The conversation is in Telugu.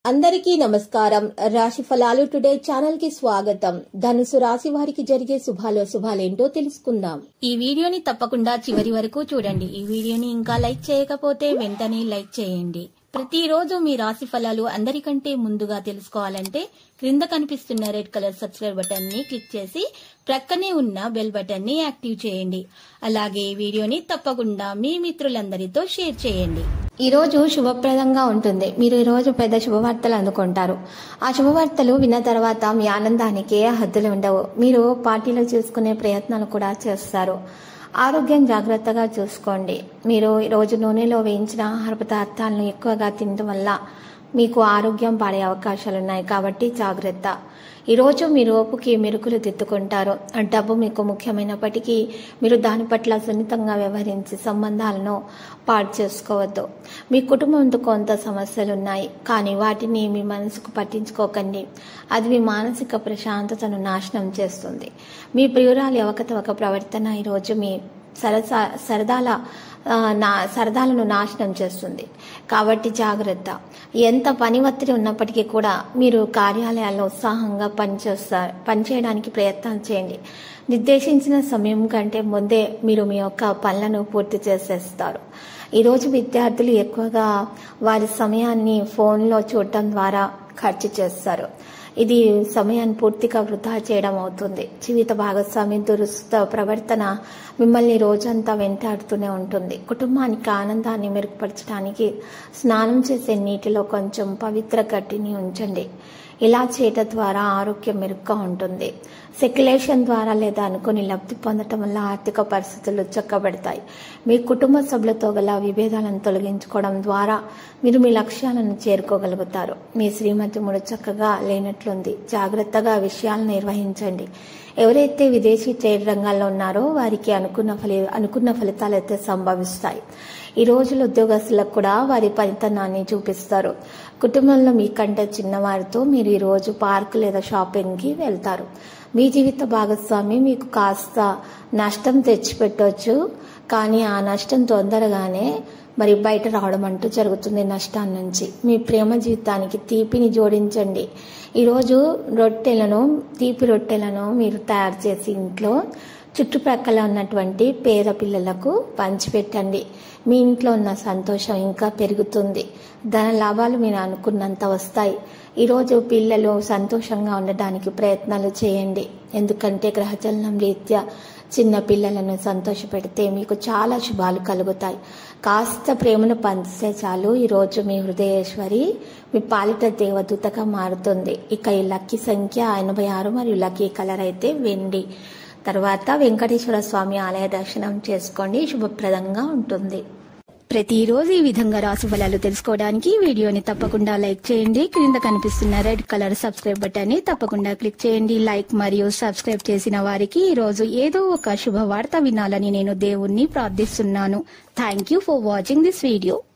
అందరికీ నమస్కారం రాశి ఫలాలు టుడే ఛానల్ కి స్వాగతం ధనుసు రాశి వారికి జరిగే శుభాలో శుభాలేంటో తెలుసుకుందాం ఈ వీడియోని తప్పకుండా చివరి వరకు చూడండి ఈ వీడియోని ఇంకా లైక్ చేయకపోతే వెంటనే లైక్ చేయండి ప్రతిరోజు మీ రాశి ఫలాలు అందరికంటే ముందుగా తెలుసుకోవాలంటే క్రింద కనిపిస్తున్న రెడ్ కలర్ సబ్స్క్రైబ్ బటన్ ని క్లిక్ చేసి ప్రక్కనే ఉన్న బెల్ బటన్ ని యాక్టివ్ చేయండి అలాగే ఈ వీడియోని తప్పకుండా మీ మిత్రులందరితో షేర్ చేయండి ఈ రోజు శుభప్రదంగా ఉంటుంది మీరు ఈ రోజు పెద్ద శుభవార్తలు అందుకుంటారు ఆ శుభవార్తలు విన్న తర్వాత మీ ఆనందానికి ఏ హద్దులు ఉండవు మీరు పార్టీలో చూసుకునే ప్రయత్నాలు కూడా చేస్తారు ఆరోగ్యం జాగ్రత్తగా చూసుకోండి మీరు ఈ రోజు నూనెలో వేయించిన ఆహార పదార్థాలను ఎక్కువగా తినడం వల్ల మీకు ఆరోగ్యం పాడే అవకాశాలు ఉన్నాయి కాబట్టి జాగ్రత్త ఈరోజు మీ రోపుకి మెరుకులు దిద్దుకుంటారు ఆ డబ్బు మీకు ముఖ్యమైనప్పటికీ మీరు దాని పట్ల సున్నితంగా వ్యవహరించి సంబంధాలను పాడు చేసుకోవద్దు మీ కుటుంబంతో కొంత సమస్యలు ఉన్నాయి కానీ వాటిని మీ మనసుకు పట్టించుకోకండి అది మీ మానసిక ప్రశాంతతను నాశనం చేస్తుంది మీ ప్రియురాలి అవకతవక ప్రవర్తన ఈరోజు మీ సరసా సరదాల ఆ, నా సరదాలను నాశనం చేస్తుంది కాబట్టి జాగ్రత్త ఎంత పని ఒత్తిడి ఉన్నప్పటికీ కూడా మీరు కార్యాలయాల్లో ఉత్సాహంగా పనిచేస్తారు పనిచేయడానికి ప్రయత్నాలు చేయండి నిర్దేశించిన సమయం కంటే ముందే మీరు మీ యొక్క పనులను పూర్తి చేసేస్తారు ఈరోజు విద్యార్థులు ఎక్కువగా వారి సమయాన్ని ఫోన్లో చూడటం ద్వారా ఖర్చు చేస్తారు ఇది సమయాన్ని పూర్తిగా వృధా చేయడం అవుతుంది జీవిత భాగస్వామి దురుస్త ప్రవర్తన మిమ్మల్ని రోజంతా వెంటాడుతూనే ఉంటుంది కుటుంబానికి ఆనందాన్ని మెరుగుపరచడానికి స్నానం చేసే నీటిలో కొంచెం పవిత్ర గడ్డిని ఉంచండి ఇలా చేయటం ద్వారా ఆరోగ్యం మెరుగ్గా ఉంటుంది సెక్యులేషన్ ద్వారా లేదా అనుకుని లబ్ధి పొందటం వల్ల ఆర్థిక పరిస్థితులు చక్కబడతాయి మీ కుటుంబ సభ్యులతో గల విభేదాలను తొలగించుకోవడం ద్వారా మీరు మీ లక్ష్యాలను చేరుకోగలుగుతారు మీ శ్రీమతి ముడు చక్కగా లేనట్లుంది జాగ్రత్తగా విషయాలను నిర్వహించండి ఎవరైతే విదేశీ ట్రేడ్ రంగాల్లో ఉన్నారో వారికి అనుకున్న ఫలి అనుకున్న ఫలితాలు అయితే సంభవిస్తాయి ఈ రోజుల ఉద్యోగస్తులకు కూడా వారి పనితనాన్ని చూపిస్తారు కుటుంబంలో మీకంటే చిన్నవారితో మీరు ఈ రోజు పార్క్ లేదా షాపింగ్కి వెళ్తారు మీ జీవిత భాగస్వామి మీకు కాస్త నష్టం తెచ్చిపెట్టవచ్చు కానీ ఆ నష్టం తొందరగానే మరి బయట రావడం అంటూ జరుగుతుంది నష్టాల నుంచి మీ ప్రేమ జీవితానికి తీపిని జోడించండి ఈరోజు రొట్టెలను తీపి రొట్టెలను మీరు తయారు చేసి ఇంట్లో చుట్టుప్రక్కల ఉన్నటువంటి పేద పిల్లలకు పంచిపెట్టండి మీ ఇంట్లో ఉన్న సంతోషం ఇంకా పెరుగుతుంది ధన లాభాలు మీరు అనుకున్నంత వస్తాయి ఈరోజు పిల్లలు సంతోషంగా ఉండడానికి ప్రయత్నాలు చేయండి ఎందుకంటే గ్రహచలనం రీత్యా చిన్న పిల్లలను సంతోషపెడితే మీకు చాలా శుభాలు కలుగుతాయి కాస్త ప్రేమను పంచితే చాలు ఈరోజు మీ హృదయేశ్వరి మీ పాలిట దేవదూతగా మారుతుంది ఇక ఈ లక్కీ సంఖ్య ఎనభై ఆరు మరియు లక్కీ కలర్ అయితే వెండి తర్వాత వెంకటేశ్వర స్వామి ఆలయ దర్శనం చేసుకోండి శుభప్రదంగా ఉంటుంది ప్రతిరోజు ఈ విధంగా రాశి ఫలాలు తెలుసుకోవడానికి వీడియోని తప్పకుండా లైక్ చేయండి క్రింద కనిపిస్తున్న రెడ్ కలర్ సబ్స్క్రైబ్ బటన్ ని తప్పకుండా క్లిక్ చేయండి లైక్ మరియు సబ్స్క్రైబ్ చేసిన వారికి ఈ రోజు ఏదో ఒక శుభవార్త వినాలని నేను దేవుణ్ణి ప్రార్థిస్తున్నాను thank you for watching this video